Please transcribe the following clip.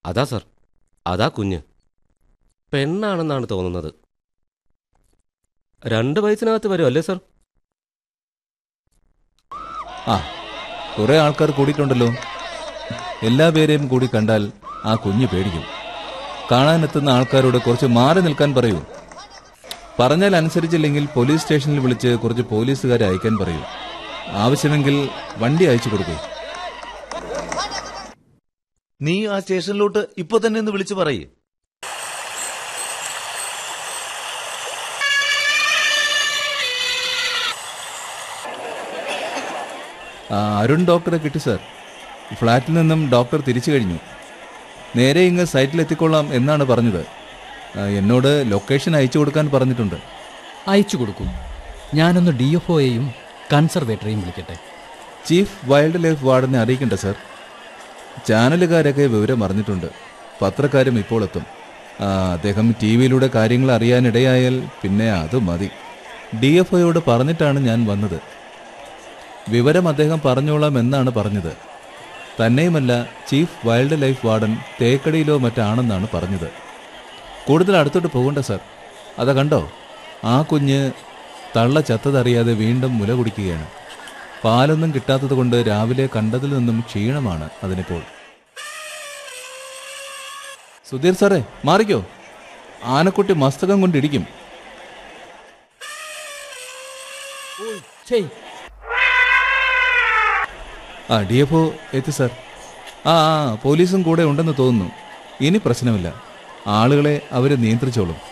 അതാ സർ അതാ കുഞ്ഞ് പെണ്ണാണെന്നാണ് തോന്നുന്നത് രണ്ട് വയസ്സിനകത്ത് വരും അല്ലേ സർ ആ കുറെ ആൾക്കാർ കൂടിയിട്ടുണ്ടല്ലോ എല്ലാ പേരെയും കൂടി കണ്ടാൽ ആ കുഞ്ഞ് പേടിക്കും കാണാനെത്തുന്ന ആൾക്കാരോട് കുറച്ച് മാറി നിൽക്കാൻ പറയൂ പറഞ്ഞാൽ അനുസരിച്ചില്ലെങ്കിൽ പോലീസ് സ്റ്റേഷനിൽ വിളിച്ച് കുറച്ച് പോലീസുകാരെ അയക്കാൻ പറയൂ ആവശ്യമെങ്കിൽ വണ്ടി അയച്ചു കൊടുക്കൂ നീ ആ സ്റ്റേഷനിലോട്ട് ഇപ്പൊ തന്നെ ഒന്ന് വിളിച്ചു പറയേ ആ, അരുൺ ഡോക്ടറെ കിട്ടി സാർ ഫ്ലാറ്റിൽ നിന്നും ഡോക്ടർ തിരിച്ചു കഴിഞ്ഞു നേരെ ഇങ്ങ് സൈറ്റിലെത്തിക്കൊള്ളാം എന്നാണ് പറഞ്ഞത് ആ, എന്നോട് ലൊക്കേഷൻ അയച്ചു കൊടുക്കാൻ പറഞ്ഞിട്ടുണ്ട് അയച്ചു കൊടുക്കും ഞാനൊന്ന് ഡി എഫ് ഒയെയും കൺസർവേറ്ററെയും വിളിക്കട്ടെ ചീഫ് വൈൽഡ് ലൈഫ് വാർഡനെ അറിയിക്കണ്ട സാർ ചാനലുകാരൊക്കെ വിവരം അറിഞ്ഞിട്ടുണ്ട് പത്രക്കാരും ഇപ്പോൾ എത്തും ആ, അദ്ദേഹം ടി വിയിലൂടെ കാര്യങ്ങൾ അറിയാനിടയായാൽ പിന്നെ അത് മതി ഡി എഫ് ഒയോട് പറഞ്ഞിട്ടാണ് ഞാൻ വന്നത് വിവരം അദ്ദേഹം പറഞ്ഞോളാം എന്നാണ് പറഞ്ഞത് തന്നെയുമല്ല ചീഫ് വൈൽഡ് ലൈഫ് വാർഡൻ തേക്കടിയിലോ മറ്റാണെന്നാണ് പറഞ്ഞത് കൂടുതൽ അടുത്തോട്ട് പോകണ്ട സാർ അത കണ്ടോ ആ കുഞ്ഞ് തള്ള ചത്തതറിയാതെ വീണ്ടും മുല കുടിക്കുകയാണ് പാലൊന്നും കിട്ടാത്തത് കൊണ്ട് രാവിലെ കണ്ടതിൽ നിന്നും ക്ഷീണമാണ് അതിനിപ്പോൾ സുധീർ സാറേ മാറിക്കോ ആനക്കുട്ടി മസ്തകം കൊണ്ടിരിക്കും ചെയ് ആ ഡി എഫ് ഒ എത്തി സാർ ആ ആ പോലീസും കൂടെ ഉണ്ടെന്ന് തോന്നുന്നു ഇനി പ്രശ്നമില്ല ആളുകളെ അവർ നിയന്ത്രിച്ചോളും